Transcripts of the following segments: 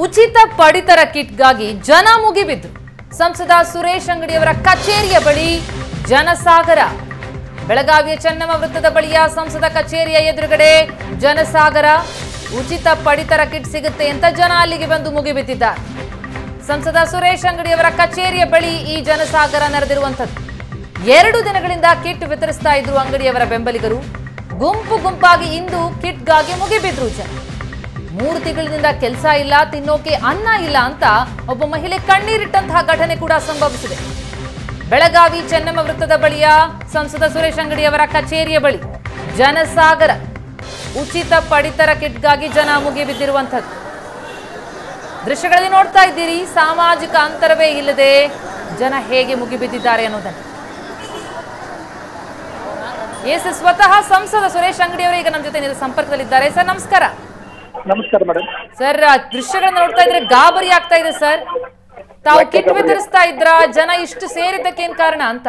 ಉಚಿತ ಪಡಿತರ ಕಿಟ್ಗಾಗಿ ಜನ ಮುಗಿಬಿದ್ರು ಸಂಸದ ಸುರೇಶ್ ಅಂಗಡಿಯವರ ಕಚೇರಿಯ ಬಳಿ ಜನಸಾಗರ ಬೆಳಗಾವಿಯ ಚೆನ್ನಮ್ಮ ವೃತ್ತದ ಬಳಿಯ ಸಂಸದ ಕಚೇರಿಯ ಎದುರುಗಡೆ ಜನಸಾಗರ ಉಚಿತ ಪಡಿತರ ಕಿಟ್ ಸಿಗುತ್ತೆ ಅಂತ ಜನ ಅಲ್ಲಿಗೆ ಬಂದು ಮುಗಿಬಿದ್ದಿದ್ದಾರೆ ಸಂಸದ ಸುರೇಶ್ ಅಂಗಡಿಯವರ ಕಚೇರಿಯ ಬಳಿ ಈ ಜನಸಾಗರ ನೆರೆದಿರುವಂಥದ್ದು ಎರಡು ದಿನಗಳಿಂದ ಕಿಟ್ ವಿತರಿಸ್ತಾ ಇದ್ರು ಅಂಗಡಿಯವರ ಬೆಂಬಲಿಗರು ಗುಂಪು ಗುಂಪಾಗಿ ಇಂದು ಕಿಟ್ಗಾಗಿ ಮುಗಿಬಿದ್ರು ಜನ ಮೂರು ತಿಂಗಳಿನಿಂದ ಕೆಲಸ ಇಲ್ಲ ತಿನ್ನೋಕೆ ಅನ್ನ ಇಲ್ಲ ಅಂತ ಒಬ್ಬ ಮಹಿಳೆ ಕಣ್ಣೀರಿಟ್ಟಂತಹ ಘಟನೆ ಕೂಡ ಸಂಭವಿಸಿದೆ ಬೆಳಗಾವಿ ಚೆನ್ನಮ್ಮ ವೃತ್ತದ ಬಳಿಯ ಸಂಸದ ಸುರೇಶ್ ಅಂಗಡಿಯವರ ಕಚೇರಿಯ ಬಳಿ ಜನಸಾಗರ ಉಚಿತ ಪಡಿತರ ಕಿಟ್ಗಾಗಿ ಜನ ಮುಗಿಬಿದ್ದಿರುವಂಥದ್ದು ದೃಶ್ಯಗಳಲ್ಲಿ ನೋಡ್ತಾ ಇದ್ದೀರಿ ಸಾಮಾಜಿಕ ಅಂತರವೇ ಇಲ್ಲದೆ ಜನ ಹೇಗೆ ಮುಗಿಬಿದ್ದಿದ್ದಾರೆ ಅನ್ನೋದನ್ನು ಎಸ್ ಸ್ವತಃ ಸಂಸದ ಸುರೇಶ್ ಅಂಗಡಿಯವರು ಈಗ ನಮ್ಮ ಜೊತೆ ನೇರ ಸಂಪರ್ಕದಲ್ಲಿದ್ದಾರೆ ಸರ್ ನಮಸ್ಕಾರ ನಮಸ್ಕಾರ ಮೇಡಮ್ ಸರ್ ಆ ದೃಶ್ಯಗಳನ್ನ ನೋಡ್ತಾ ಇದ್ರೆ ಗಾಬರಿ ಆಗ್ತಾ ಇದೆ ಸರ್ ತಾವು ಕಿಟ್ ವಿತರಿಸ್ತಾ ಇದ್ರ ಜನ ಇಷ್ಟು ಸೇರಿದ್ದಕ್ಕೆ ಏನ್ ಕಾರಣ ಅಂತ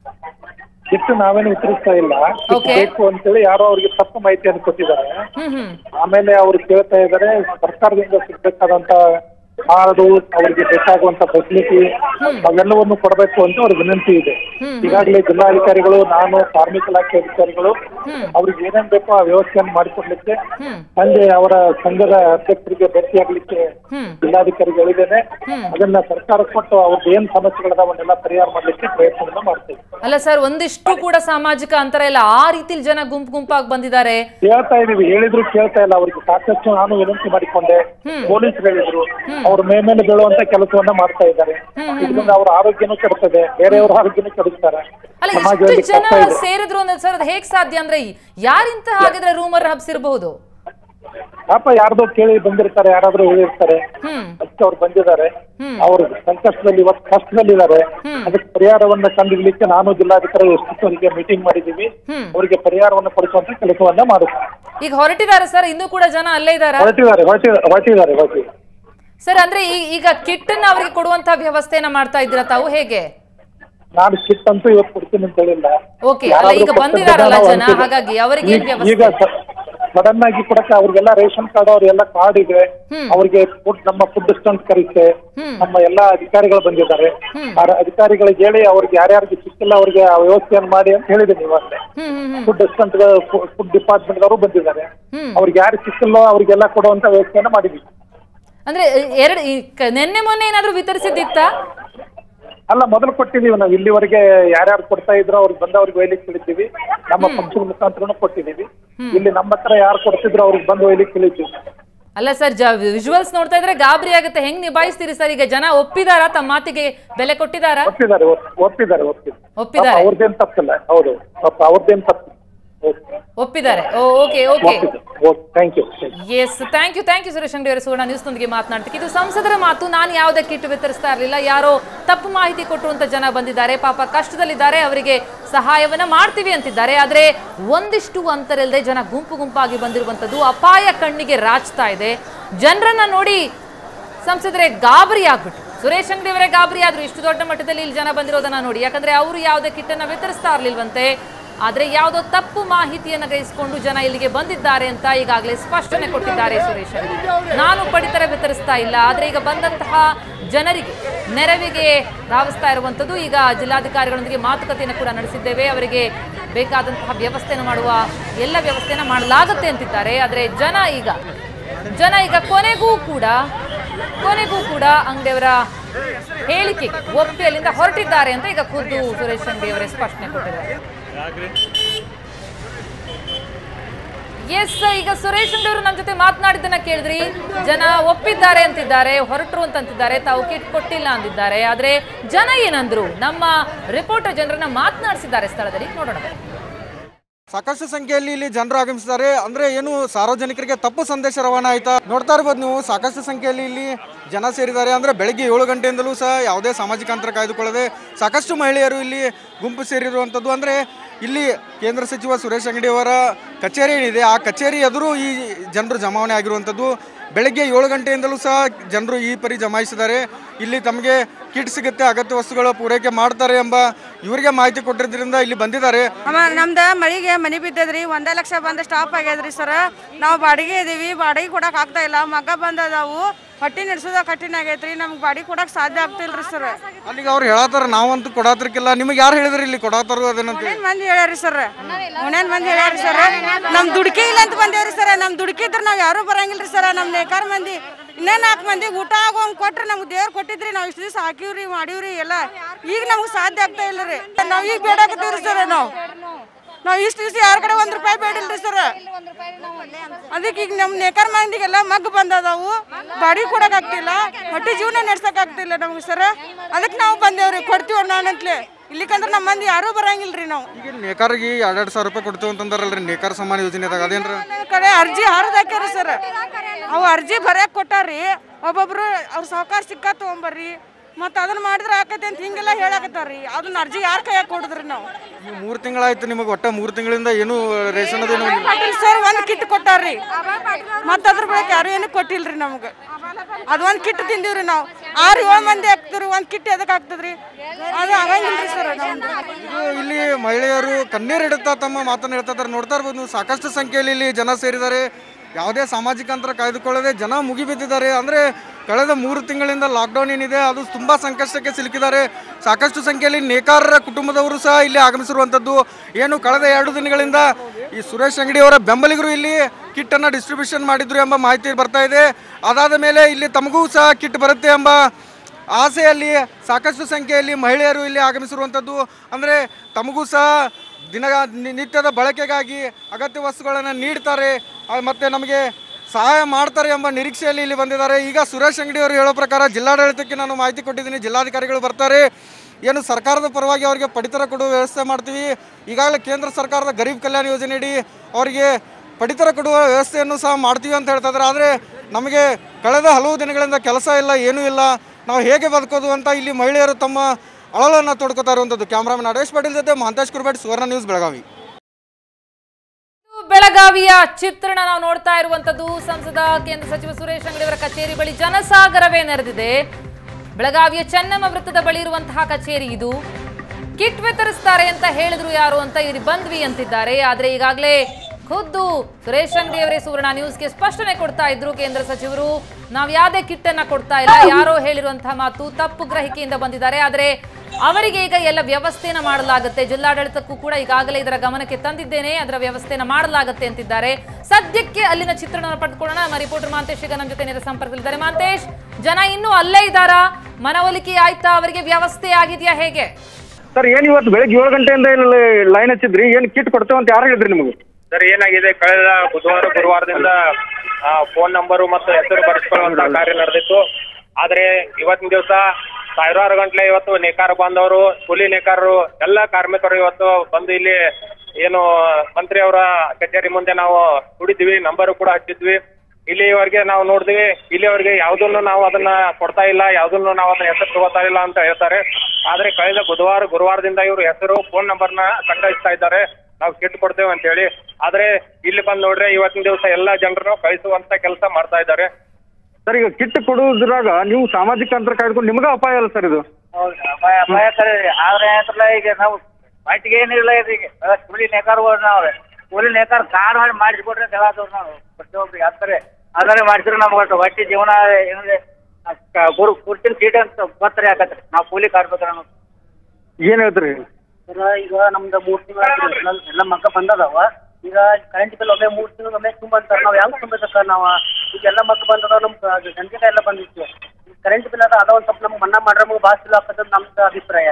ಕಿಟ್ಟು ನಾವೇನು ವಿತರಿಸ್ತಾ ಇಲ್ಲ ಕಿಟ್ Okay. ಬೇಕು ಅಂತೇಳಿ ಯಾರೋ ಅವ್ರಿಗೆ ತಪ್ಪು ಮಾಹಿತಿಯನ್ನು ಕೊಟ್ಟಿದ್ದಾರೆ ಹ್ಮ್ ಹ್ಮ್ ಆಮೇಲೆ ಅವ್ರು ಕೇಳ್ತಾ ಇದ್ದಾರೆ ಸರ್ಕಾರದಿಂದ ಸಿಗ್ಬೇಕಾದಂತ ಕಾರ್ಡು ಅವರಿಗೆ ಬೇಕಾಗುವಂತ ಫೆಸಿಲಿಟಿ ಅವೆಲ್ಲವನ್ನು ಕೊಡಬೇಕು ಅಂತ ಅವ್ರ ವಿನಂತಿ ಇದೆ ಈಗಾಗಲೇ ಜಿಲ್ಲಾಧಿಕಾರಿಗಳು ನಾನು ಕಾರ್ಮಿಕ ಇಲಾಖೆ ಅಧಿಕಾರಿಗಳು ಅವ್ರಿಗೆ ಏನೇನ್ ಬೇಕೋ ಆ ವ್ಯವಸ್ಥೆಯನ್ನು ಮಾಡಿಕೊಡ್ಲಿಕ್ಕೆ ಹ್ಮ್ ಸಂಜೆ ಅವರ ಸಂಘದ ಅಧ್ಯಕ್ಷರಿಗೆ ಭೇಟಿಯಾಗ್ಲಿಕ್ಕೆ ಹ್ಮ್ ಜಿಲ್ಲಾಧಿಕಾರಿಗೆ ಹೇಳಿದ್ದೇನೆ ಅದನ್ನ ಸರ್ಕಾರ ಕೊಟ್ಟು ಅವ್ರದ್ದು ಏನ್ ಸಮಸ್ಯೆಗಳದಾವನ್ನೆಲ್ಲ ಪರಿಹಾರ ಮಾಡ್ಲಿಕ್ಕೆ ಪ್ರಯತ್ನವನ್ನ ಮಾಡ್ತೇವೆ ಅಲ್ಲ ಸರ್ ಒಂದಿಷ್ಟು ಕೂಡ ಸಾಮಾಜಿಕ ಅಂತರ ಇಲ್ಲ ಆ ರೀತಿಲಿ ಜನ ಗುಂಪು ಗುಂಪಾಗಿ ಬಂದಿದ್ದಾರೆ ಕೇಳ್ತಾ ಇದೀವಿ ಹೇಳಿದ್ರು ಕೇಳ್ತಾ ಇಲ್ಲ ಅವ್ರಿಗೆ ಸಾಕಷ್ಟು ನಾನು ವಿನಂತಿ ಮಾಡಿಕೊಂಡೆ ಪೊಲೀಸ್ ಹೇಳಿದ್ರು ಅವ್ರ ಮೇ ಮೇಲೆ ಬೀಳುವಂತ ಕೆಲಸವನ್ನ ಮಾಡ್ತಾ ಇದ್ದಾರೆ ಇದರಿಂದ ಅವ್ರ ಆರೋಗ್ಯನೂ ಕೆಡ್ತದೆ ಬೇರೆಯವ್ರ ಆರೋಗ್ಯನೂ ಕೆಡಿಸ್ತಾರೆ ಅಲ್ಲ ಇಷ್ಟು ಸಮಾಜದಲ್ಲಿ ಜನ ಕಷ್ಟ ಇದೆ ಸೇರಿದ್ರು ಅಂದ್ರೆ ಸರ್ ಅದು ಹೇಗ್ ಸಾಧ್ಯ ಅಂದ್ರೆ ಯಾರಿಂತ ಹಾಗಿದ್ರೆ ರೂಮರ್ ಹಬ್ಸಿರ್ಬಹುದು ಪಾಪ ಯಾರ್ದೋ ಕೇಳಿ ಬಂದಿರ್ತಾರೆ ಯಾರಾದ್ರೂ ಹೇಳಿರ್ತಾರೆ ಹ್ಮ್ ಅದಕ್ಕೆ ಅವ್ರು ಬಂದಿದ್ದಾರೆ ಅವ್ರು ಸಂಕಷ್ಟದಲ್ಲಿ ಇವತ್ತು ಕಷ್ಟದಲ್ಲಿದ್ದಾರೆ ಅದಕ್ಕೆ ಪರಿಹಾರವನ್ನ ಕಂಡಿಡ್ಲಿಕ್ಕೆ ನಾನು ಜಿಲ್ಲಾಧಿಕಾರಿ ಎಷ್ಟೊತ್ತಿಗೆ ಮೀಟಿಂಗ್ ಮಾಡಿದೀವಿ ಹ್ಮ್. ಅವರಿಗೆ ಪರಿಹಾರವನ್ನು ಕೊಡಿಸುವಂತ ಕೆಲಸವನ್ನ ಮಾಡುತ್ತಾರೆ ಈಗ ಹೊರಟಿದ್ದಾರೆ ಸರ್ ಇನ್ನೂ ಕೂಡ ಜನ ಅಲ್ಲೇ ಇದಾರ ಹೊರಟಿದ್ದಾರೆ ಹೊರಟಿದ್ದಾರೆ ಹೊರಟಿದ್ದಾರೆ ಹೊರಟಿದ್ದಾರೆ ಸರ್ ಅಂದ್ರೆ ಈ- ಈಗ ಕಿಟ್ ಅನ್ನ ಅವರಿಗೆ ಕೊಡುವಂತ ವ್ಯವಸ್ಥೆಯನ್ನ ಮಾಡ್ತಾ ಇದ್ದೀರಾ ತಾವು ಹೇಗೆ ನಾನು ಕಿಟ್ ಅಂತೂ ಇವತ್ತು ಕೊಡ್ತೀನಿ ಅಂತ ಹೇಳಿಲ್ಲ Okay, ಅಲ್ಲ, ಈಗ ಯಾರಾದ್ರೂ ಬಂದಿದಾರಲ್ಲ ಕೊಡ್ತಾರೆ ಜನ, ನಾವು ಹಾಗಾಗಿ ಅವರಿಗೆ ಏನ್ ಈಗ- ವ್ಯವಸ್ಥೆ? ಈಗ ಸಡನ್ ಆಗಿ ಕೊಡಕ್ಕೆ ಅವ್ರಿಗೆಲ್ಲ ರೇಷನ್ ಕಾರ್ಡ್ ಅವ್ರಿಗೆಲ್ಲ ಕಾರ್ಡ್ ಇದೆ ಅವ್ರಿಗೆ ಫುಡ್ ನಮ್ಮ ಫುಡ್ ಸ್ಟಂಟ್ ಕರೀತೆ ನಮ್ಮ ಎಲ್ಲಾ ಅಧಿಕಾರಿಗಳು ಬಂದಿದ್ದಾರೆ ಆ ಅಧಿಕಾರಿಗಳಿಗೆ ಹೇಳಿ ಅವ್ರಿಗೆ ಯಾರ್ಯಾರಿಗೆ ಸಿಕ್ಕಿಲ್ಲ ಅವ್ರಿಗೆ ಆ ವ್ಯವಸ್ಥೆಯನ್ನು ಮಾಡಿ ಅಂತ ಹೇಳಿದ್ದೀನಿ ಇವಾಗಲೇ ಹ್ಮ್ ಹ್ಮ್ ಹ್ಮ್ ಫುಡ್ ಸ್ಟಂಟ್ ಫುಡ್ ಡಿಪಾರ್ಟ್ಮೆಂಟ್ ಅವರು ಬಂದಿದ್ದಾರೆ ಹ್ಮ್. ಅವ್ರಿಗೆ ಯಾರು ಸಿಕ್ಕಿಲ್ಲೋ ಅವ್ರಿಗೆಲ್ಲ ಕೊಡುವಂತ ವ್ಯವಸ್ಥೆಯನ್ನ ಮಾಡಿದ್ವಿ ಅಂದ್ರೆ ಎರಡು ಈ ಕ- ನಿನ್ನೆ ಮೊನ್ನೆ ಏನಾದ್ರೂ ವಿತರಿಸಿದ್ದಿತ್ತ ಅಲ್ಲ ಮೊದಲು ಕೊಟ್ಟಿದೀವಿ ನಾವು ಇಲ್ಲಿವರೆಗೆ ಯಾರ್ಯಾರು ಕೊಡ್ತಾ ಇದ್ರು ಅವ್ರಿಗೆ ಬಂದವ್ರಿಗೆ ಒಯ್ಲಿಕ್ಕೆ ತಿಳಿತೀವಿ ನಮ್ಮ ಪಕ್ಷದ ಮುಖಾಂತರನು ಕೊಟ್ಟಿದೀವಿ ಇಲ್ಲಿ ನಮ್ಮ ಹತ್ರ ಯಾರು ಕೊಡ್ತಿದ್ರು ಅವ್ರಿಗೆ ಬಂದು ಒಯ್ಲಿಕ್ಕೆ ತಿಳಿತೀವಿ ಅಲ್ಲ ಸರ್ ಜ ವಿಜುವಲ್ಸ್ ನೋಡ್ತಾ ಇದ್ರೆ ಗಾಬರಿ ಆಗುತ್ತೆ ಹೆಂಗ್ ನಿಭಾಯಿಸ್ತೀರಿ ಸರ್ ಈಗ ಜನ ಒಪ್ಪಿದಾರಾ ತಮ್ಮ ಮಾತಿಗೆ ಬೆಲೆ ಕೊಟ್ಟಿದಾರಾ ಒಪ್ಪಿದ್ದಾರೆ ಒಪ್- ಒಪ್ಪಿದ್ದಾರೆ ಒಪ್ಪಿದ್ದಾರೆ ಒಪ್ಪಿದ್ದಾರೆ. ಪಾಪ ಅವ್ರದ್ದೇನ್ ತಪ್ಪಿಲ್ಲ ಹೌದು ಪಾಪ ಅವ್ರದ್ದೇನ್ ತಪ್ಪು ಒಪ್ಪಿದ್ದಾರೆ okay okay thank you yes thank you thank you Suresh Angadi ಅವರು ಸುವರ್ಣ ನ್ಯೂಸ್ನೊಂದಿಗೆ ಮಾತನಾಡ್ತಿಕ್ಕೆ ಇದು ಸಂಸದರ ಮಾತು ನಾನು ಯಾವುದೇ ಕಿಟ್ ವಿತರಿಸ್ತಾ ಇರಲಿಲ್ಲ ಯಾರೋ ತಪ್ಪು ಮಾಹಿತಿ ಕೊಟ್ಟರು ಅಂತ ಜನ ಬಂದಿದ್ದಾರೆ ಪಾಪ ಕಷ್ಟದಲ್ಲಿದ್ದಾರೆ ಅವರಿಗೆ ಸಹಾಯವನ್ನ ಮಾಡ್ತೀವಿ ಅಂತಿದ್ದಾರೆ ಆದರೆ ಒಂದಿಷ್ಟು ಅಂತರಿಲ್ಲದೆ ಜನ ಗುಂಪು ಗುಂಪಾಗಿ ಬಂದಿರುವಂಥದ್ದು ಅಪಾಯ ಕಣ್ಣಿಗೆ ರಾಚ್ತಾ ಇದೆ ಜನರನ್ನ ನೋಡಿ ಸಂಸದರೇ ಗಾಬರಿ ಆಗ್ಬಿಟ್ಟು ಸುರೇಶ್ ಅಂಗಡಿ ಅವರೇ ಗಾಬರಿ ಆದ್ರು ಇಷ್ಟು ದೊಡ್ಡ ಮಟ್ಟದಲ್ಲಿ ಇಲ್ಲಿ ಜನ ಬಂದಿರೋದನ್ನ ನೋಡಿ ಯಾಕಂದ್ರೆ ಅವರು ಯಾವುದೇ ಕಿಟ್ಟನ್ನ ವಿತರಿಸ್ತಾ ಇರ್ಲಿಲ್ವಂತೆ ಆದ್ರೆ ಯಾವುದೋ ತಪ್ಪು ಮಾಹಿತಿಯನ್ನ ಗ್ರಹಿಸಿಕೊಂಡು ಜನ ಇಲ್ಲಿಗೆ ಬಂದಿದ್ದಾರೆ ಅಂತ ಈಗಾಗಲೇ ಸ್ಪಷ್ಟನೆ ಕೊಟ್ಟಿದ್ದಾರೆ ಸುರೇಶ್ ಅಂಗಡಿ ನಾನು ಪಡಿತರ ವಿತರಿಸ್ತಾ ಇಲ್ಲ ಆದ್ರೆ ಈಗ ಬಂದಂತಹ ಜನರಿಗೆ ನೆರವಿಗೆ ಧಾವಿಸ್ತಾ ಇರುವಂಥದ್ದು ಈಗ ಜಿಲ್ಲಾಧಿಕಾರಿಗಳೊಂದಿಗೆ ಮಾತುಕತೆಯನ್ನು ಕೂಡ ನಡೆಸಿದ್ದೇವೆ ಅವರಿಗೆ ಬೇಕಾದಂತಹ ವ್ಯವಸ್ಥೆಯನ್ನು ಮಾಡುವ ಎಲ್ಲ ವ್ಯವಸ್ಥೆಯನ್ನು ಮಾಡಲಾಗುತ್ತೆ ಅಂತಿದ್ದಾರೆ ಆದರೆ ಜನ ಈಗ ಜನ ಈಗ ಕೊನೆಗೂ ಕೂಡ ಕೊನೆಗೂ ಕೂಡ ಅಂಗಡಿಯವರ ಹೇಳಿಕೆಗೆ ಒಪ್ಪಿ ಅಲ್ಲಿಂದ ಹೊರಟಿದ್ದಾರೆ ಅಂತ ಈಗ ಖುದ್ದು ಸುರೇಶ್ ಅಂಗಡಿ ಅವರೇ ಸ್ಪಷ್ಟನೆ ಕೊಟ್ಟಿದ್ದಾರೆ ಎಸ್ ಈಗ ಸುರೇಶ್ ಅಂಗಡಿ ಅವರು ನಮ್ಮ ಜೊತೆ ಮಾತನಾಡಿದ್ದನ್ನ ಕೇಳಿದ್ರಿ ಜನ ಒಪ್ಪಿದ್ದಾರೆ ಅಂತಿದ್ದಾರೆ ಹೊರಟರು ಅಂತ ಅಂತಿದ್ದಾರೆ ತಾವು ಕಿಟ್ ಕೊಟ್ಟಿಲ್ಲ ಅಂದಿದ್ದಾರೆ ಆದ್ರೆ ಜನ ಏನಂದ್ರು ನಮ್ಮ ರಿಪೋರ್ಟರ್ ಜನರನ್ನ ಮಾತನಾಡಿಸಿದ್ದಾರೆ ಸ್ಥಳದಲ್ಲಿ ನೋಡೋಣ ಬನ್ನಿ. ಸಾಕಷ್ಟು ಸಂಖ್ಯೆಯಲ್ಲಿ ಇಲ್ಲಿ ಜನರು ಆಗಮಿಸಿದ್ದಾರೆ ಅಂದ್ರೆ ಏನು ಸಾರ್ವಜನಿಕರಿಗೆ ತಪ್ಪು ಸಂದೇಶ ರವಾನೆ ಆಯ್ತಾ ನೋಡ್ತಾ ಇರ್ಬೋದು ನೀವು ಸಾಕಷ್ಟು ಸಂಖ್ಯೆಯಲ್ಲಿ ಇಲ್ಲಿ ಜನ ಸೇರಿದ್ದಾರೆ ಅಂದ್ರೆ ಬೆಳಗ್ಗೆ ಏಳು ಗಂಟೆಯಿಂದಲೂ ಸಹ ಯಾವುದೇ ಸಾಮಾಜಿಕ ಅಂತರ ಕಾಯ್ದುಕೊಳ್ಳದೆ ಸಾಕಷ್ಟು ಮಹಿಳೆಯರು ಇಲ್ಲಿ ಗುಂಪು ಸೇರಿರುವಂಥದ್ದು ಅಂದ್ರೆ ಇಲ್ಲಿ ಕೇಂದ್ರ ಸಚಿವ ಸುರೇಶ್ ಅಂಗಡಿ ಅವರ ಕಚೇರಿ ಏನಿದೆ ಆ ಕಚೇರಿ ಎದುರು ಈ ಜನರು ಜಮಾವಣೆ ಆಗಿರುವಂಥದ್ದು ಬೆಳಗ್ಗೆ ಏಳು ಗಂಟೆಯಿಂದಲೂ ಸಹ ಜನರು ಈ ಪರಿ ಜಮಾಯಿಸಿದ್ದಾರೆ ಇಲ್ಲಿ ತಮಗೆ ಕಿಟ್ ಸಿಗುತ್ತೆ ಅಗತ್ಯ ವಸ್ತುಗಳ ಪೂರೈಕೆ ಮಾಡ್ತಾರೆ ಎಂಬ ಇವರಿಗೆ ಮಾಹಿತಿ ಕೊಟ್ಟಿದ್ದರಿಂದ ಇಲ್ಲಿ ಬಂದಿದ್ದಾರೆ ಅಮ್ಮ ನಮ್ದು ಮಳಿಗೆ ಮನಿ ಬಿದ್ದದ್ರಿ ಒಂದೇ ಲಕ್ಷ ಬಂದು ಸ್ಟಾಪ್ ಆಗ್ಯದ್ರಿ ಸರ್ ನಾವು ಬಾಡಿಗೆ ಇದೀವಿ ಬಾಡಿಗೆ ಕೊಡಕ್ ಆಗ್ತಾ ಇಲ್ಲ ಮಗ ಬಂದದಾವು ಹೊಟ್ಟಿ ನಡೆಸೋದ ಕಠಿಣ ಆಗೈತ್ರಿ ನಮ್ಗೆ ಬಾಡಿ ಕೊಡಕ್ ಸಾಧ್ಯ ಆಗ್ತಿಲ್ರಿ ಸರ್ ಅಲ್ಲಿಗೆ ಅವ್ರು ಹೇಳತ್ತಾರ ನಾವಂತೂ ಕೊಡಾತ್ರಕ್ಕಿಲ್ಲ ನಿಮಗೆ ಯಾರು ಹೇಳಿದ್ರಿ ಇಲ್ಲಿ ಕೊಡಾತಾರು ಅದೇನಂತ ಮನೇನ್ ಮಂದಿ ಹೇಳ್ಯಾರಿ ಸರ್ ಮನೇನ್ ಮಂದಿ ಹೇಳ್ಯಾರಿ ಸರ್ ನಮ್ ದುಡ್ಕಿ ಇಲ್ಲ ಅಂತ ಬಂದೇವ್ರಿ ಸರ್ ನಮ್ ದುಡ್ಕಿ ಇದ್ರ ನಾವ್ ಯಾರು ಬರಂಗಿಲ್ರಿ ಸರ್ ನಮ್ ನೇಕಾರ ಮಂದಿ ಇನ್ನೇ ನಾಲ್ಕು ಮಂದಿ ಊಟ ಆಗೋಂಗ್ ಕೊಟ್ರೆ ನಮ್ಗೆ ದೇವ್ರು ಕೊಟ್ಟಿದ್ರಿ ನಾವ್ ಇಷ್ಟು ದಿವಸ ಹಾಕಿವ್ರಿ ಮಾಡಿವ್ರಿ ಎಲ್ಲ ಈಗ ನಮ್ಗೆ ಸಾಧ್ಯ ಆಗ್ತಾ ಇಲ್ಲ ರೀ ನಾವ್ ಈಗ ಬೇಡಾಕತ್ತೀವ್ರಿ ಸರ್ ನಾವು ನಾವ್ ಇಷ್ಟು ದಿವಸ ಯಾರ ಕಡೆ ಒಂದ್ ರೂಪಾಯಿ ಬೇಡಿಲ್ರಿ ಸರ್ ಅದಕ್ಕೆ ಈಗ ನಮ್ ನೇಕಾರ ಮಂದಿಗೆಲ್ಲ ಮಗ್ ಬಂದದಾವು ಬಾಡಿ ಕೊಡಕ್ ಆಗ್ತಿಲ್ಲ ಹೊಟ್ಟೆ ಜೀವನ ನಡ್ಸಕ್ ಆಗ್ತಿಲ್ಲ ನಮ್ಗೆ ಸರ್ ಅದಕ್ಕೆ ನಾವು ಬಂದೇವ್ರಿ ಕೊಡ್ತೀವಿ ನಾನಂತ್ಲೆ ಇಲ್ಲಿಕಂದ್ರೆ ನಮ್ಮ ಮಂದಿ ಯಾರೂ ಬರಂಗಿಲ್ರಿ ನಾವು ಈಗ ನೇಕಾರಿಗೆ ಎರಡೆರಡು ಸಾವಿರ ರೂಪಾಯಿ ಕೊಡ್ತೀವಿ ಅಂತಂದಾರಲ್ರಿ ನೇಕಾರ ಸಮಾನ ಯೋಜನೆದಾಗ ಅದೇನ್ರ ಒಂದೊಂದ್ ಕಡೆ ಅರ್ಜಿ ಹರಿದ್ ಹಾಕ್ಯಾರ ಸರ್ ಅವು ಅರ್ಜಿ ಬರ್ಯಾಕ್ ಕೊಟ್ಟಾರಿ ಒಬ್ಬೊಬ್ರು ಅವ್ರ ಸಾವುಕಾರ ಸಿಕ್ಕ ತಗೊಂಬರ್ರಿ ಮತ್ತೆ ಅದನ್ನ ಮಾಡಿದ್ರೆ ಆಕೈತೆ ಅಂತ ಹಿಂಗೆಲ್ಲ ಹೇಳಾಕತ್ತಾರ್ರಿ ಅದನ್ನ ಅರ್ಜಿ ಯಾರ ಕೈಯಾಗ ಕೊಡಿದ್ರಿ ನಾವು ನೀವು ಮೂರು ತಿಂಗಳಾಯ್ತು ನಿಮಗೆ ಒಟ್ಟ ಮೂರು ತಿಂಗಳಿಂದ ಏನು ರೇಷನ್ ಅದೇನು ಪಾಟೀಲ್ ಸರ್ ಒಂದ್ ಕಿಟ್ ಕೊಟ್ಟಾರ್ರಿ ಮತ್ತೆ ಅದ್ರ ಬಳಿಕ ಯಾರು ಏನು ಕೊಟ್ಟಿಲ್ರಿ ನಮ್ಗೆ ಅದು ಒಂದ್ ಕಿಟ್ ತಿಂದಿವ್ರಿ ನಾವು ಆರು ಏಳು ಮಂದಿ ಹಾಕ್ತಿವ್ರಿ ಒಂದ್ ಕಿಟ್ ಎದಕ್ ಆಗ್ತದ್ರಿ ಅದು ಆಗಂಗಿಲ್ರಿ ಸರ್ ನಮ್ದು ಇದು ಇಲ್ಲಿ ಮಹಿಳೆಯರು ಕಣ್ಣೀರು ಇಡುತ್ತಾ ತಮ್ಮ ಮಾತನ್ನು ಹೇಳ್ತಾ ಇದ್ದಾರೆ ನೋಡ್ತಾ ಇರ್ಬೋದು ನೀವು ಸಾಕಷ್ಟು ಸಂಖ್ಯೆಯಲ್ಲಿ ಇಲ್ಲಿ ಜನ ಸೇರಿದ್ದಾರೆ ಯಾವುದೇ ಸಾಮಾಜಿಕ ಅಂತರ ಕಾಯ್ದುಕೊಳ್ಳದೆ ಜನ ಮುಗಿಬಿದ್ದಿದ್ದಾರೆ ಅಂದರೆ ಕಳೆದ ಮೂರು ತಿಂಗಳಿಂದ ಲಾಕ್ಡೌನ್ ಏನಿದೆ ಅದು ತುಂಬ ಸಂಕಷ್ಟಕ್ಕೆ ಸಿಲುಕಿದ್ದಾರೆ ಸಾಕಷ್ಟು ಸಂಖ್ಯೆಯಲ್ಲಿ ನೇಕಾರರ ಕುಟುಂಬದವರು ಸಹ ಇಲ್ಲಿ ಆಗಮಿಸಿರುವಂಥದ್ದು ಏನು ಕಳೆದ ಎರಡು ದಿನಗಳಿಂದ ಈ ಸುರೇಶ್ ಅಂಗಡಿ ಅವರ ಬೆಂಬಲಿಗರು ಇಲ್ಲಿ ಕಿಟ್ಟನ್ನು ಡಿಸ್ಟ್ರಿಬ್ಯೂಷನ್ ಮಾಡಿದ್ರು ಎಂಬ ಮಾಹಿತಿ ಬರ್ತಾ ಇದೆ ಅದಾದ ಮೇಲೆ ಇಲ್ಲಿ ತಮಗೂ ಸಹ ಕಿಟ್ ಬರುತ್ತೆ ಎಂಬ ಆಸೆಯಲ್ಲಿ ಸಾಕಷ್ಟು ಸಂಖ್ಯೆಯಲ್ಲಿ ಮಹಿಳೆಯರು ಇಲ್ಲಿ ಆಗಮಿಸಿರುವಂಥದ್ದು ಅಂದರೆ ತಮಗೂ ಸಹ ದಿನ ನಿ- ನಿತ್ಯದ ಬಳಕೆಗಾಗಿ ಅಗತ್ಯ ವಸ್ತುಗಳನ್ನು ನೀಡ್ತಾರೆ ಆ, ಮತ್ತೆ ನಮಗೆ ಸಹಾಯ ಮಾಡ್ತಾರೆ ಎಂಬ ನಿರೀಕ್ಷೆಯಲ್ಲಿ ಇಲ್ಲಿ ಬಂದಿದ್ದಾರೆ ಈಗ ಸುರೇಶ್ ಅಂಗಡಿ ಅವರು ಹೇಳೋ ಪ್ರಕಾರ ಜಿಲ್ಲಾಡಳಿತಕ್ಕೆ ನಾನು ಮಾಹಿತಿ ಕೊಟ್ಟಿದ್ದೀನಿ ಜಿಲ್ಲಾಧಿಕಾರಿಗಳು ಬರ್ತಾರೆ ಏನು ಸರ್ಕಾರದ ಪರವಾಗಿ ಅವರಿಗೆ ಪಡಿತರ ಕೊಡುವ ವ್ಯವಸ್ಥೆ ಮಾಡ್ತೀವಿ ಈಗಾಗಲೇ ಕೇಂದ್ರ ಸರ್ಕಾರದ ಗರೀಬ್ ಕಲ್ಯಾಣ ಯೋಜನೆಯಡಿ ಅವರಿಗೆ ಪಡಿತರ ಕೊಡುವ ವ್ಯವಸ್ಥೆಯನ್ನು ಸಹ ಮಾಡ್ತೀವಿ ಅಂತ ಹೇಳ್ತಾ ಇದ್ದಾರೆ ಆದರೆ ನಮಗೆ ಕಳೆದ ಹಲವು ದಿನಗಳಿಂದ ಕೆಲಸ ಇಲ್ಲ ಏನೂ ಇಲ್ಲ ನಾವು ಹೇಗೆ ಬದುಕೋದು ಅಂತ ಇಲ್ಲಿ ಮಹಿಳೆಯರು ತಮ್ಮ ಅಳಲನ್ನು ತೊಡ್ಕೊತಾ ಇರುವಂಥದ್ದು ಕ್ಯಾಮ್ರಾಮನ್ ಅಡೇಶ್ ಪಾಟೀಲ್ ಜೊತೆ ಮಹಂತೇಶ್ ಕುರ್ಬೇಟ್ ಸುವರ್ಣ ನ್ಯೂಸ್ ಬೆಳಗಾವಿ ಇದು ಬೆಳಗಾವಿಯ ಚಿತ್ರಣ ನಾವು ನೋಡ್ತಾ ಇರುವಂತದ್ದು ಸಂಸದ ಕೇಂದ್ರ ಸಚಿವ ಸುರೇಶ್ ಅಂಗಡಿ ಅವರ ಕಚೇರಿ ಬಳಿ ಜನಸಾಗರವೇ ನೆರೆದಿದೆ ಬೆಳಗಾವಿಯ ಚೆನ್ನಮ್ಮ ವೃತ್ತದ ಬಳಿ ಇರುವಂತಹ ಕಚೇರಿ ಇದು ಕಿಟ್ ವಿತರಿಸ್ತಾರೆ ಅಂತ ಹೇಳಿದ್ರು ಯಾರು ಅಂತ ಇಲ್ಲಿ ಬಂದ್ವಿ ಅಂತಿದ್ದಾರೆ ಆದ್ರೆ ಈಗಾಗಲೇ ಖುದ್ದು ಸುರೇಶ್ ಅಂಗಡಿ ಅವರೇ ಸುವರ್ಣ ನ್ಯೂಸ್ಗೆ ಸ್ಪಷ್ಟನೆ ಕೊಡ್ತಾ ಇದ್ರು ಕೇಂದ್ರ ಸಚಿವರು ನಾವು ಯಾವುದೇ ಕಿಟ್ ಅನ್ನ ಕೊಡ್ತಾ ಇಲ್ಲ ಯಾರೋ ಹೇಳಿರುವಂತಹ ಮಾತು ತಪ್ಪು ಗ್ರಹಿಕೆಯಿಂದ ಬಂದಿದ್ದಾರೆ ಆದ್ರೆ ಅವರಿಗೆ ಈಗ ಎಲ್ಲ ವ್ಯವಸ್ಥೆನ ಮಾಡಲಾಗುತ್ತೆ ಜಿಲ್ಲಾಡಳಿತಕ್ಕೂ ಕೂಡ ಈಗಾಗಲೇ ಇದರ ಗಮನಕ್ಕೆ ತಂದಿದ್ದೇನೆ ಅದರ ವ್ಯವಸ್ಥೆನ ಮಾಡಲಾಗುತ್ತೆ ಅಂತಿದ್ದಾರೆ ಸದ್ಯಕ್ಕೆ ಅಲ್ಲಿನ ಚಿತ್ರಣವನ್ನು ಪಡೆದುಕೊಳ್ಳೋಣ ನಮ್ಮ ರಿಪೋರ್ಟರ್ ಮಾಂತೇಶ್ ಈಗ ನಮ್ಮ ಜೊತೆ ನೇರ ಸಂಪರ್ಕದಲ್ಲಿದ್ದಾರೆ ಮಾಂತೇಶ್ ಜನ ಇನ್ನೂ ಅಲ್ಲೇ ಇದ್ದಾರಾ ಮನವೊಲಿಕೆ ಆಯ್ತಾ ಅವರಿಗೆ ವ್ಯವಸ್ಥೆ ಆಗಿದೆಯಾ ಹೇಗೆ ಸರ್ ಏನ್ ಇವತ್ತು ಬೆಳಗ್ಗೆ ಏಳು ಗಂಟೆಯಿಂದ ಇಲ್ಲಿ ಲೈನ್ ಹಚ್ಚಿದ್ರಿ ಏನ್ ಕಿಟ್ ಕೊಡ್ತೇವೆ ಅಂತ ಯಾರು ಹೇಳಿದ್ರಿ ನಿಮಗೆ ಸರ್ ಏನಾಗಿದೆ ಕಳೆದ ಬುಧವಾರ ಗುರುವಾರದಿಂದ ಫೋನ್ ನಂಬರು ಮತ್ತು ಹೆಸರು ಬರೆಸ್ಕೊಳ್ಳುವಂತ ಕಾರ್ಯ ನಡೆದಿತ್ತು ಆದ್ರೆ ಇವತ್ತಿನ ದಿವಸ ಸಾವಿರಾರು ಗಂಟ್ಲೆ ಇವತ್ತು ನೇಕಾರ ಬಾಂಧವರು ಕೂಲಿ ನೇಕಾರರು ಎಲ್ಲ ಕಾರ್ಮಿಕರು ಇವತ್ತು ಬಂದು ಇಲ್ಲಿ ಏನು ಮಂತ್ರಿ ಅವರ ಕಚೇರಿ ಮುಂದೆ ನಾವು ದುಡಿದ್ವಿ ನಂಬರು ಕೂಡ ಹಚ್ಚಿದ್ವಿ ಇಲ್ಲಿವರೆಗೆ ನಾವು ನೋಡಿದ್ವಿ ಇಲ್ಲಿವರೆಗೆ ಯಾವುದನ್ನು ನಾವು ಅದನ್ನ ಕೊಡ್ತಾ ಇಲ್ಲ ಯಾವುದನ್ನು ನಾವು ಅದನ್ನ ಹೆಸರು ತಗೋತಾ ಇಲ್ಲ ಅಂತ ಹೇಳ್ತಾರೆ ಆದ್ರೆ ಕಳೆದ ಬುಧವಾರ ಗುರುವಾರದಿಂದ ಇವರು ಹೆಸರು ಫೋನ್ ನಂಬರ್ನ ಸಂಗ್ರಹಿಸ್ತಾ ಇದ್ದಾರೆ ನಾವು ಕಿಟ್ ಕೊಡ್ತೇವೆ ಅಂತ ಹೇಳಿ ಆದ್ರೆ ಇಲ್ಲಿ ಬಂದು ನೋಡ್ರೆ ಇವತ್ತಿನ ದಿವಸ ಎಲ್ಲಾ ಜನರನ್ನು ಕಳಿಸುವಂತ ಕೆಲಸ ಮಾಡ್ತಾ ಇದ್ದಾರೆ ಸರ್ ಈಗ ಕಿಟ್ ಕೊಡುವುದ್ರಾಗ ನೀವು ಸಾಮಾಜಿಕ ಅಂತರ ಕಾಯ್ದುಕೊಂಡು ನಿಮ್ಗೆ ಅಪಾಯ ಅಲ್ಲ ಸರ್ ಇದು ಹೌದು ಅಪಾಯ ಅಪಾಯ ಕರೆ ಆದ್ರೆ ಏನಿಲ್ಲ ಈಗ ನಾವು ಮಟ್ಟಿಗೆ ಏನಿಲ್ಲ ಇದು ಈಗ ಎಲ್ಲ ಕೂಲಿ ನೇಕಾರಗಳು ನಾವು ಕೂಲಿ ನೇಕಾರ ಕಾರ್ಡ್ ಮಾಡಿ ಮಾಡಿಸ್ಕೊಟ್ರೆ ಅಂತ ಹೇಳತ್ತವ್ರು ನಾವು ಪ್ರತಿಯೊಬ್ರಿಗೆ ಅಂತಾರೆ ಅದನ್ನೇ ಮಾಡಿಸಿದ್ರೆ ನಮ್ಗೆ ಅಷ್ಟು ಹೊಟ್ಟೆ ಜೀವನ ಏನಿದೆ ಅಷ್ಟ್ ಗುರು ಕುರ್ಚಿನ ಸೀಟ್ ಅಂತ ಗೊತ್ತಾರೆ ಯಾಕಂದ್ರೆ ನಾವು ಕೂಲಿ ಕಾರ್ಮಿಕರ ನಾವು ಏನ್ ಹೇಳ್ತೀರಿ ಸರ್ ಈಗ ನಮ್ದು ಮೂರ್ ತಿಂಗಳ ಎಲ್ಲ ಮಕ್ಕ ಬಂದದವ ಈಗ ಕರೆಂಟ್ ಬಿಲ್ ಒಮ್ಮೆ ಮೂರ್ ತಿಂಗಳು ಒಮ್ಮೆ ತುಂಬ ಅಂತಾರೆ ನಾವು ಹೆಂಗ್ ತುಂಬಬೇಕ ನಾವು ಈಗ ಎಲ್ಲ ಮಕ್ಕ ಬಂದದ ನಮ್ ಗಂಟೆ ಎಲ್ಲ ಬಂದಿತ್ತು ಕರೆಂಟ್ ಬಿಲ್ ಅದ ಅದ ಒಂದ್ ಸ್ವಲ್ಪ ನಮ್ಗೆ ಮನ್ನಾ ಮಾಡ್ರೆ ನಮ್ಗೆ ಭಾಳ ಚಲೋ ಆಗ್ತದೆ ನಮ್ದು ಅಭಿಪ್ರಾಯ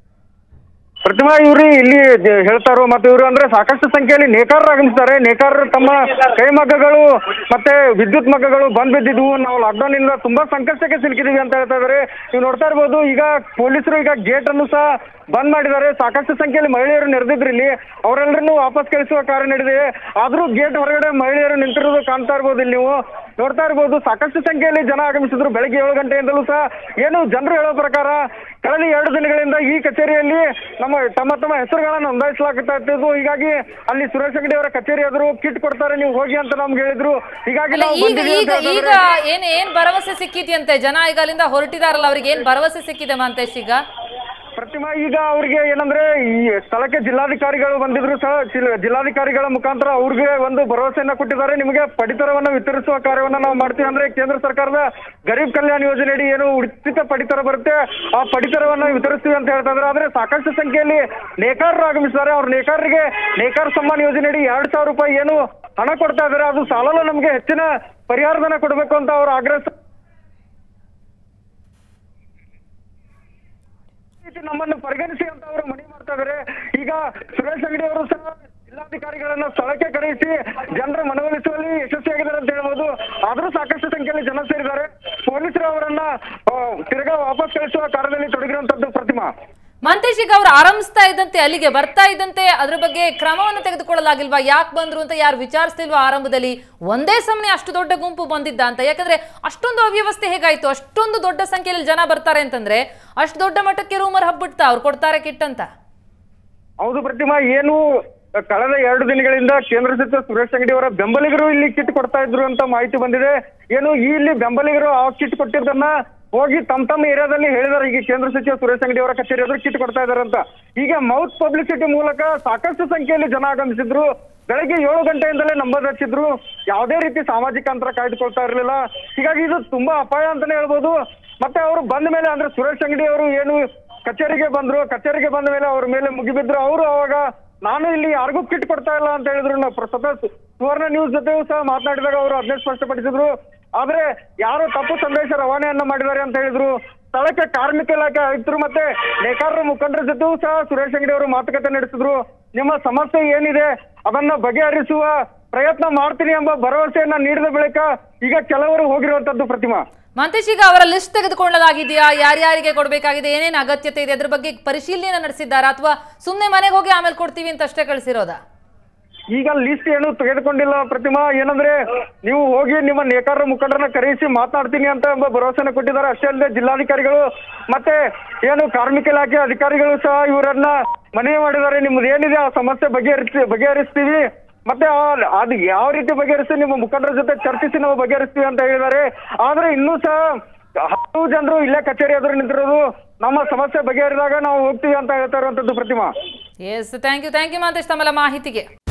ಪ್ರತಿಮಾ ಇವ್ರು ಇಲ್ಲಿ ದ- ಹೇಳ್ತಾರೋ ಮತ್ತೆ ಇವರು ಅಂದ್ರೆ ಸಾಕಷ್ಟು ಸಂಖ್ಯೆಯಲ್ಲಿ ನೇಕಾರರು ಆಗಮಿಸ್ತಾರೆ ನೇಕಾರರು ತಮ್ಮ ಕೈ ಮಗ್ಗಗಳು ಮತ್ತೆ ವಿದ್ಯುತ್ ಮಗ್ಗಗಳು ಬಂದ್ ಬಿದ್ದಿದ್ವು ನಾವು ಲಾಕ್ಡೌನ್ ಇಂದ ತುಂಬಾ ಸಂಕಷ್ಟಕ್ಕೆ ಸಿಲುಕಿದೀವಿ ಅಂತ ಹೇಳ್ತಾ ಇದಾರೆ ನೀವು ನೋಡ್ತಾ ಇರ್ಬೋದು ಈಗ ಪೊಲೀಸರು ಈಗ ಗೇಟ್ ಅನ್ನು ಸಹ ಬಂದ್ ಮಾಡಿದ್ದಾರೆ ಸಾಕಷ್ಟು ಸಂಖ್ಯೆಯಲ್ಲಿ ಮಹಿಳೆಯರು ನೆರೆದಿದ್ರು ಇಲ್ಲಿ ಅವರೆಲ್ಲರನ್ನು ವಾಪಸ್ ಕಳಿಸುವ ಕಾರ್ಯ ನಡೆದಿದೆ ಆದ್ರೂ ಗೇಟ್ ಹೊರಗಡೆ ಮಹಿಳೆಯರು ನಿಂತಿರೋದು ಕಾಣ್ತಾ ಇರ್ಬೋದು ಇಲ್ಲಿ ನೀವು ನೋಡ್ತಾ ಇರ್ಬೋದು ಸಾಕಷ್ಟು ಸಂಖ್ಯೆಯಲ್ಲಿ ಜನ ಆಗಮಿಸಿದ್ರು ಬೆಳಗ್ಗೆ ಏಳು ಗಂಟೆಯಿಂದಲೂ ಸಹ ಏನು ಜನರು ಹೇಳೋ ಪ್ರಕಾರ ಕಳೆದ ಎರಡು ದಿನಗಳಿಂದ ಈ ಕಚೇರಿಯಲ್ಲಿ ನಮ್ಮ ತಮ್ಮ ತಮ್ಮ ಹೆಸರುಗಳನ್ನು ನೋಂದಾಯಿಸಲಾಗ್ತಾ ಇತ್ತು ಹೀಗಾಗಿ ಅಲ್ಲಿ ಸುರೇಶ್ ಅಂಗಡಿ ಅವರ ಕಚೇರಿ ಎದುರು ಕಿಟ್ ಕೊಡ್ತಾರೆ ನೀವು ಹೋಗಿ ಅಂತ ನಮ್ಗೆ ಹೇಳಿದ್ರು ಹೀಗಾಗಿ ಅಲ್ಲ ನಾವು ಈಗ ಬಂದಿದ್ದೀವಿ ಈಗ ಅಂತ ಈಗ ಹೇಳಿದ್ರೆ ಏನ್ ಏನ್ ಭರವಸೆ ಸಿಕ್ಕಿದ್ಯಂತೆ ಜನ ಈಗ ಅಲ್ಲಿಂದ ಹೊರಟಿದಾರಲ್ಲ ಅವ್ರಿಗೆ ಏನ್ ಭರವಸೆ ಸಿಕ್ಕಿದೆ ಮಾಂತೇಶ್ ಈಗ ಪ್ರತಿ ಪ್ರತಿಮಾ ಈಗ ಅವ್ರಿಗೆ ಏನಂದ್ರೆ ಈ ಸ್ಥಳಕ್ಕೆ ಜಿಲ್ಲಾಧಿಕಾರಿಗಳು ಬಂದಿದ್ರು ಸಹ ಜಿಲ್- ಜಿಲ್ಲಾಧಿಕಾರಿಗಳ ಮುಖಾಂತರ ಅವ್ರಿಗೆ ಒಂದು ಭರವಸೆಯನ್ನ ಕೊಟ್ಟಿದ್ದಾರೆ ನಿಮಗೆ ಪಡಿತರವನ್ನ ವಿತರಿಸುವ ಕಾರ್ಯವನ್ನ ನಾವು ಮಾಡ್ತೀವಿ ಅಂದ್ರೆ ಕೇಂದ್ರ ಸರ್ಕಾರದ ಗರೀಬ್ ಕಲ್ಯಾಣ ಯೋಜನೆಯಡಿ ಏನು ಉಚಿತ ಪಡಿತರ ಬರುತ್ತೆ ಆ ಪಡಿತರವನ್ನ ವಿತರಿಸ್ತೀವಿ ಅಂತ ಹೇಳ್ತಾ ಇದ್ದಾರೆ ಆದ್ರೆ ಸಾಕಷ್ಟು ಸಂಖ್ಯೆಯಲ್ಲಿ ನೇಕಾರರು ಆಗಮಿಸಿದ್ದಾರೆ ಅವ್ರ ನೇಕಾರರಿಗೆ ನೇಕಾರ ಸಮ್ಮಾನ್ ಯೋಜನೆಯಡಿ ಎರಡ್ ಸಾವಿರ ರೂಪಾಯಿ ಏನು ಹಣ ಕೊಡ್ತಾ ಇದ್ದಾರೆ ಅದು ಸಾಲಲ್ಲ ನಮಗೆ ಹೆಚ್ಚಿನ ಪರಿಹಾರಧನ ಕೊಡಬೇಕು ಅಂತ ಅವರು ಆಗ್ರಹ ರೀತಿ ನಮ್ಮನ್ನು ಪರಿಗಣಿಸಿ ಅಂತ ಅವರು ಮನವಿ ಮಾಡ್ತಾ ಇದ್ದಾರೆ ಈಗ ಸುರೇಶ್ ಅಂಗಡಿ ಅವರು ಸಹ ಜಿಲ್ಲಾಧಿಕಾರಿಗಳನ್ನ ಸ್ಥಳಕ್ಕೆ ಕರೆಯಿಸಿ ಜನರ ಮನವೊಲಿಸುವಲ್ಲಿ ಯಶಸ್ವಿಯಾಗಿದ್ದಾರೆ ಅಂತ ಹೇಳ್ಬೋದು ಆದ್ರೂ ಸಾಕಷ್ಟು ಸಂಖ್ಯೆಯಲ್ಲಿ ಜನ ಸೇರಿದ್ದಾರೆ ಪೊಲೀಸರು ಅವರನ್ನ ಆ, ತಿರ್ಗಾ ವಾಪಸ್ ಕಳಿಸುವ ಕಾರ್ಯದಲ್ಲಿ ತೊಡಗಿರುವಂತದ್ದು ಪ್ರತಿಮಾ ಮಂತೇಶ್ ಈಗ ಅವ್ರು ಆರಂಭಿಸ್ತಾ ಇದ್ದಂತೆ ಅಲ್ಲಿಗೆ ಬರ್ತಾ ಇದ್ದಂತೆ ಅದ್ರ ಬಗ್ಗೆ ಕ್ರಮವನ್ನು ತೆಗೆದುಕೊಳ್ಳಲಾಗಿಲ್ವಾ ಯಾಕೆ ಬಂದ್ರು ಅಂತ ಯಾರು ವಿಚಾರಿಸ್ತಿಲ್ವಾ ಆರಂಭದಲ್ಲಿ ಒಂದೇ ಸಮನೆ ಅಷ್ಟು ದೊಡ್ಡ ಗುಂಪು ಬಂದಿದ್ದ ಅಂತ ಯಾಕಂದ್ರೆ ಅಷ್ಟೊಂದು ಅವ್ಯವಸ್ಥೆ ಹೇಗಾಯ್ತು ಅಷ್ಟೊಂದು ದೊಡ್ಡ ಸಂಖ್ಯೆಯಲ್ಲಿ ಜನ ಬರ್ತಾರೆ ಅಂತಂದ್ರೆ ಅಷ್ಟು ದೊಡ್ಡ ಮಟ್ಟಕ್ಕೆ ರೂಮರ್ ಹಬ್ಬಿಡ್ತಾ ಅವ್ರು ಕೊಡ್ತಾರೆ ಕಿಟ್ ಅಂತ ಹೌದು ಪ್ರತಿಮಾ ಏನು ಕಳೆದ ಎರಡು ದಿನಗಳಿಂದ ಕೇಂದ್ರ ಸಚಿವ ಸುರೇಶ್ ಅಂಗಡಿ ಅವರ ಬೆಂಬಲಿಗರು ಇಲ್ಲಿ ಕಿಟ್ ಕೊಡ್ತಾ ಇದ್ರು ಅಂತ ಮಾಹಿತಿ ಬಂದಿದೆ ಏನು ಈ ಇಲ್ಲಿ ಬೆಂಬಲಿಗರು ಆ ಕಿಟ್ ಕೊಟ್ಟಿದ್ದನ್ನ ಹೋಗಿ ತಮ್ಮ ತಮ್ಮ ಏರಿಯಾದಲ್ಲಿ ಹೇಳಿದಾರೆ ಈಗ ಕೇಂದ್ರ ಸಚಿವ ಸುರೇಶ್ ಅಂಗಡಿ ಅವರ ಕಚೇರಿ ಎದುರು ಕಿಟ್ ಕೊಡ್ತಾ ಇದಾರೆ ಅಂತ ಈಗ ಮೌತ್ ಪಬ್ಲಿಸಿಟಿ ಮೂಲಕ ಸಾಕಷ್ಟು ಸಂಖ್ಯೆಯಲ್ಲಿ ಜನ ಆಗಮಿಸಿದ್ರು ಬೆಳಗ್ಗೆ ಏಳು ಗಂಟೆಯಿಂದಲೇ ನಂಬರ್ ಹಚ್ಚಿದ್ರು ಯಾವುದೇ ರೀತಿ ಸಾಮಾಜಿಕ ಅಂತರ ಕಾಯ್ದುಕೊಳ್ತಾ ಇರಲಿಲ್ಲ ಹೀಗಾಗಿ ಇದು ತುಂಬಾ ಅಪಾಯ ಅಂತಾನೆ ಹೇಳ್ಬೋದು ಮತ್ತೆ ಅವರು ಬಂದ ಮೇಲೆ ಅಂದ್ರೆ ಸುರೇಶ್ ಅಂಗಡಿ ಅವರು ಏನು ಕಚೇರಿಗೆ ಬಂದ್ರು ಕಚೇರಿಗೆ ಬಂದ ಮೇಲೆ ಅವ್ರ ಮೇಲೆ ಮುಗಿಬಿದ್ರು ಅವರು ಅವಾಗ ನಾನು ಇಲ್ಲಿ ಯಾರಿಗೂ ಕಿಟ್ ಕೊಡ್ತಾ ಇಲ್ಲ ಅಂತ ಹೇಳಿದ್ರು ನಾವು ಪ್ರ- ಸ್ವತಃ ಸು- ಸುವರ್ಣ ನ್ಯೂಸ್ ಜೊತೆಯೂ ಸಹ ಮಾತನಾಡಿದಾಗ ಅವರು ಅದನ್ನೇ ಸ್ಪಷ್ಟಪಡಿಸಿದ್ರು ಆದ್ರೆ ಯಾರೋ ತಪ್ಪು ಸಂದೇಶ ರವಾನೆಯನ್ನ ಮಾಡಿದ್ದಾರೆ ಅಂತ ಹೇಳಿದ್ರು ಸ್ಥಳಕ್ಕೆ ಕಾರ್ಮಿಕ ಇಲಾಖೆ ಆಯುಕ್ತರು ಮತ್ತೆ ನೇಕಾರರ ಮುಖಂಡರ ಜೊತೆಯೂ ಸಹ ಸುರೇಶ್ ಅಂಗಡಿ ಅವರು ಮಾತುಕತೆ ನಡೆಸಿದ್ರು ನಿಮ್ಮ ಸಮಸ್ಯೆ ಏನಿದೆ ಅದನ್ನ ಬಗೆಹರಿಸುವ ಪ್ರಯತ್ನ ಮಾಡ್ತೀನಿ ಎಂಬ ಭರವಸೆಯನ್ನ ನೀಡಿದ ಬಳಿಕ ಈಗ ಕೆಲವರು ಹೋಗಿರುವಂತದ್ದು ಪ್ರತಿಮಾ ಮಂತೇಶ್ ಈಗ ಅವರ ಲಿಸ್ಟ್ ತೆಗೆದುಕೊಳ್ಳಲಾಗಿದೆಯಾ ಯಾರ್ಯಾರಿಗೆ ಕೊಡಬೇಕಾಗಿದೆ ಏನೇನು ಅಗತ್ಯತೆ ಇದೆ ಅದ್ರ ಬಗ್ಗೆ ಪರಿಶೀಲನೆ ನಡೆಸಿದ್ದಾರಾ ಅಥವಾ ಸುಮ್ಮನೆ ಮನೆಗೆ ಹೋಗಿ ಆಮೇಲೆ ಕೊಡ್ತೀವಿ ಅಂತ ಅಷ್ಟೇ ಕಳಿಸಿರೋದಾ ಈಗ ಲಿಸ್ಟ್ ಏನು ತೆಗೆದುಕೊಂಡಿಲ್ಲ ಪ್ರತಿಮಾ ಏನಂದ್ರೆ ನೀವು ಹೋಗಿ ನಿಮ್ಮ ನೇಕಾರರ ಮುಖಂಡರನ್ನ ಕರೆಯಿಸಿ ಮಾತನಾಡ್ತೀನಿ ಅಂತ ಎಂಬ ಭರವಸೆನ ಕೊಟ್ಟಿದ್ದಾರೆ ಅಷ್ಟೇ ಅಲ್ಲದೆ ಜಿಲ್ಲಾಧಿಕಾರಿಗಳು ಮತ್ತೆ ಏನು ಕಾರ್ಮಿಕ ಇಲಾಖೆ ಅಧಿಕಾರಿಗಳು ಸಹ ಇವರನ್ನ ಮನವಿ ಮಾಡಿದ್ದಾರೆ ನಿಮ್ದು ಏನಿದೆ ಆ ಸಮಸ್ಯೆ ಬಗೆಹರಿಸಿ ಬಗೆಹರಿಸ್ತೀವಿ ಮತ್ತೆ ಆ- ಅದು ಯಾವ ರೀತಿ ಬಗೆಹರಿಸ್ತೀವಿ ನಿಮ್ಮ ಮುಖಂಡರ ಜೊತೆ ಚರ್ಚಿಸಿ ನಾವು ಬಗೆಹರಿಸ್ತೀವಿ ಅಂತ ಹೇಳಿದ್ದಾರೆ ಆದ್ರೆ ಇನ್ನೂ ಸಹ ಹತ್ತು ಜನರು ಇಲ್ಲೇ ಕಚೇರಿ ಎದುರು ನಿಂತಿರೋದು ನಮ್ಮ ಸಮಸ್ಯೆ ಬಗೆಹರಿದಾಗ ನಾವು ಹೋಗ್ತೀವಿ ಅಂತ ಹೇಳ್ತಾ ಇರುವಂತದ್ದು Pratima yes thank you thank you Mantesh ತಮ್ಮೆಲ್ಲ ಮಾಹಿತಿಗೆ